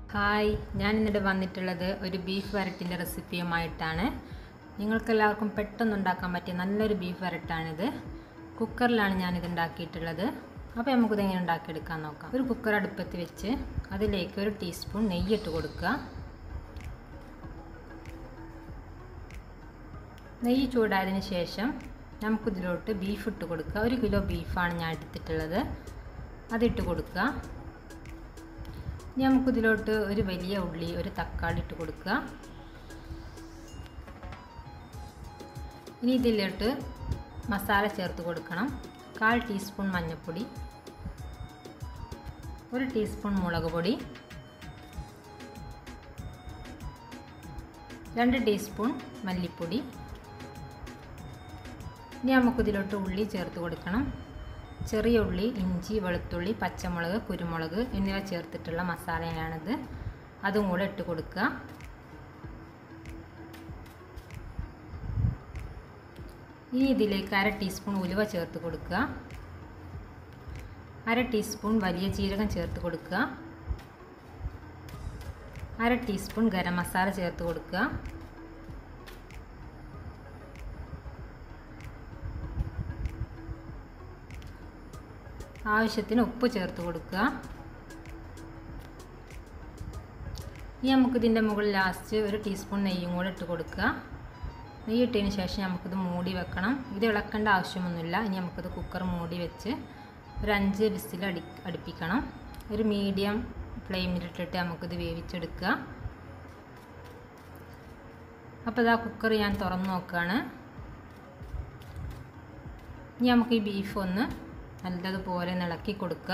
hi ഞാൻ ഇന്നിവിടെ വന്നിട്ടുള്ളത് ഒരു ബീഫ് വരട്ടിൻ്റെ റെസിപ്പിയുമായിട്ടാണ് നിങ്ങൾക്കെല്ലാവർക്കും പെട്ടെന്ന് ഉണ്ടാക്കാൻ പറ്റിയ നല്ലൊരു ബീഫ് വരട്ടാണിത് കുക്കറിലാണ് ഞാനിത് ഉണ്ടാക്കിയിട്ടുള്ളത് അപ്പോൾ നമുക്കിത് എങ്ങനെ ഉണ്ടാക്കിയെടുക്കാൻ നോക്കാം ഒരു കുക്കർ അടുപ്പത്ത് വെച്ച് അതിലേക്ക് ഒരു ടീസ്പൂൺ നെയ്യിട്ട് കൊടുക്കുക നെയ്യ് ചൂടായതിന് ശേഷം നമുക്കിതിലോട്ട് ബീഫ് ഇട്ട് കൊടുക്കുക ഒരു കിലോ ബീഫാണ് ഞാൻ എടുത്തിട്ടുള്ളത് അതിട്ട് കൊടുക്കുക ഇനി നമുക്കിതിലോട്ട് ഒരു വലിയ ഉള്ളി ഒരു തക്കാളി ഇട്ട് കൊടുക്കുക ഇനി ഇതിലോട്ട് മസാല ചേർത്ത് കൊടുക്കണം കാൽ ടീസ്പൂൺ മഞ്ഞൾപ്പൊടി ഒരു ടീസ്പൂൺ മുളക് പൊടി രണ്ട് ടീസ്പൂൺ മല്ലിപ്പൊടി ഇനി നമുക്കിതിലോട്ട് ഉള്ളി ചേർത്ത് കൊടുക്കണം ചെറിയ ഉള്ളി ഇഞ്ചി വെളുത്തുള്ളി പച്ചമുളക് കുരുമുളക് എന്നിവ ചേർത്തിട്ടുള്ള മസാലയാണിത് അതും കൂടെ ഇട്ട് കൊടുക്കുക ഇനി ഇതിലേക്ക് അര ടീസ്പൂൺ ഉലുവ ചേർത്ത് കൊടുക്കുക അര ടീസ്പൂൺ വലിയ ജീരകം ചേർത്ത് കൊടുക്കുക അര ടീസ്പൂൺ ഗരം മസാല ചേർത്ത് കൊടുക്കുക ആവശ്യത്തിന് ഉപ്പ് ചേർത്ത് കൊടുക്കുക ഇനി നമുക്കിതിൻ്റെ മുകളിൽ ലാസ്റ്റ് ഒരു ടീസ്പൂൺ നെയ്യും കൂടെ ഇട്ട് കൊടുക്കുക നെയ്യ് ഇട്ടതിന് ശേഷം നമുക്കിത് മൂടി വെക്കണം ഇത് ഇളക്കേണ്ട ആവശ്യമൊന്നുമില്ല ഇനി നമുക്കിത് കുക്കർ മൂടി വെച്ച് ഒരു അഞ്ച് വിസിൽ അടി അടുപ്പിക്കണം ഒരു മീഡിയം ഫ്ലെയിമിലിട്ടിട്ട് നമുക്കിത് വേവിച്ചെടുക്കുക അപ്പോൾ ഇതാ കുക്കർ ഞാൻ തുറന്ന് നോക്കുകയാണ് ഇനി നമുക്ക് ഈ ബീഫ് ഒന്ന് നല്ലതുപോലെ ഇളക്കി കൊടുക്കുക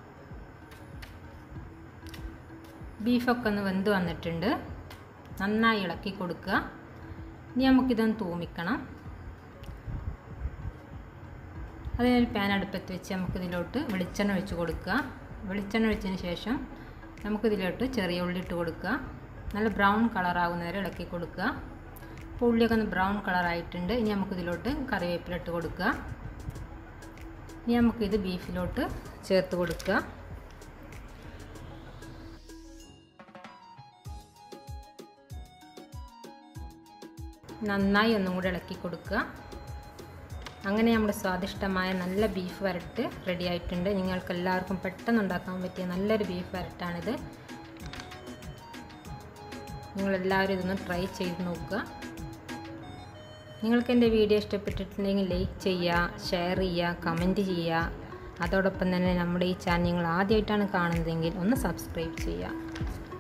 ബീഫൊക്കെ ഒന്ന് വെന്ത് വന്നിട്ടുണ്ട് നന്നായി ഇളക്കി കൊടുക്കുക ഇനി നമുക്കിതൊന്ന് തൂമിക്കണം അതിനൊരു പാൻ അടുപ്പത്ത് വെച്ച് നമുക്കിതിലോട്ട് വെളിച്ചെണ്ണ ഒഴിച്ച് കൊടുക്കുക വെളിച്ചെണ്ണ ഒഴിച്ചതിന് ശേഷം നമുക്കിതിലോട്ട് ചെറിയ ഉള്ളി ഇട്ട് കൊടുക്കുക നല്ല ബ്രൗൺ കളറാകുന്നവരെ ഇളക്കി കൊടുക്കുക അപ്പോൾ ഉള്ളിയൊക്കെ ഒന്ന് ബ്രൗൺ കളറായിട്ടുണ്ട് ഇനി നമുക്കിതിലോട്ട് കറിവേപ്പില ഇട്ട് കൊടുക്കുക ഇനി നമുക്കിത് ബീഫിലോട്ട് ചേർത്ത് കൊടുക്കുക നന്നായി ഒന്നും കൂടി ഇളക്കി കൊടുക്കുക അങ്ങനെ നമ്മുടെ സ്വാദിഷ്ടമായ നല്ല ബീഫ് വരട്ട് റെഡി ആയിട്ടുണ്ട് നിങ്ങൾക്ക് എല്ലാവർക്കും പെട്ടെന്ന് ഉണ്ടാക്കാൻ പറ്റിയ നല്ലൊരു ബീഫ് വരട്ടാണിത് നിങ്ങളെല്ലാവരും ഇതൊന്ന് ട്രൈ ചെയ്ത് നോക്കുക നിങ്ങൾക്ക് എൻ്റെ വീഡിയോ ഇഷ്ടപ്പെട്ടിട്ടുണ്ടെങ്കിൽ ലൈക്ക് ചെയ്യുക ഷെയർ ചെയ്യുക കമൻറ്റ് ചെയ്യുക അതോടൊപ്പം തന്നെ നമ്മുടെ ഈ ചാനൽ നിങ്ങൾ ആദ്യമായിട്ടാണ് കാണുന്നതെങ്കിൽ ഒന്ന് സബ്സ്ക്രൈബ് ചെയ്യുക